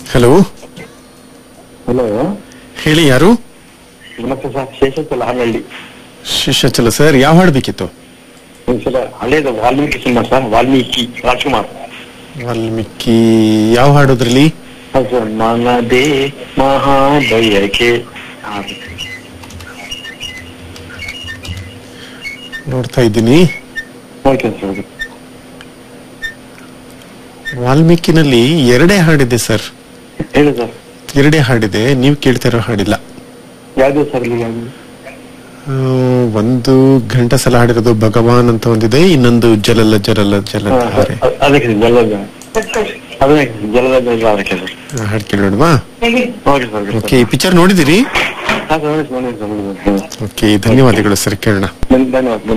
Hello hello ಹೇಳಿ ಯಾರು ನಮಸ್ತೆ ಸರ್ ಶೇಷಾಚಲ ಹಾನಹಳ್ಳಿ ಶಿಷ್ಯಚಲ ಸರ್ ಯಾವ ಹಾಡು ಬೇಕಿತ್ತು ಸರ್ ಹಳೇದು ವಾಲ್ಮೀಕಿ ಸಿನಿಮಾ ಸರ್ ವಾಲ್ಮೀಕಿ ರಾಜ್ಕುಮಾರ್ ವಾಲ್ಮೀಕಿ ಯಾವ ಹಾಡೋದ್ರಲ್ಲಿ ಹೌದು ಸರ್ ಮನದೇ ಮಹಾಬಯಕೆ ಹಾ. ನೋಡ್ತಾ ಇದ್ದೀನಿ ಓಕೆ ಸರ್ ಓಕೆ. ವಾಲ್ಮೀಕಿನಲ್ಲಿ ಎರಡೇ ಹಾಡಿದೆ ಸರ್ ಹೇಳಿ ಸರ್ ಎರಡೇ ಹಾಡಿದೆ ನೀವು ಕೇಳ್ತಿರೋ ಹಾಡಿಲ್ಲ ಯಾವ್ದು ಸರ್ ಇಲ್ಲಿ ಯಾವ್ದು ಆ, ಒಂದು ಘಂಟಸಲ ಹಾಡಿರೋದು ಭಗವಾನ್ ಅಂತ ಒಂದಿದೆ ಇನ್ನೊಂದು ಜಲಲ ಜಲಲ ಜಲ ಹಾ, ಅಂತ ಹಾರೆ. ಅ- ಅದಕ್ಕೆ ಸರ್, ಜಲದ ಅದಕ್ಕೆ ಜಲದ ಜಲ ಅದಕ್ಕೆ ಸರ್ ಆ ಹಾಡು ಕೇಳೋಣವಾ ಓಕೆ ಸರ್ ಓಕೆ ಓಕೆ ಈ ಪಿಕ್ಚರ್ ನೋಡಿದಿರಿ ಹಾ ಸರ್ ನೋಡಿ ಸರ್ ನೋಡಿ ಸರ್ ನೋಡಿ ಸರ್ ಓಕೆ ಧನ್ಯವಾದಗಳು ಸರ್ ಕೇಳೋಣ ಧನ್ಯವಾದ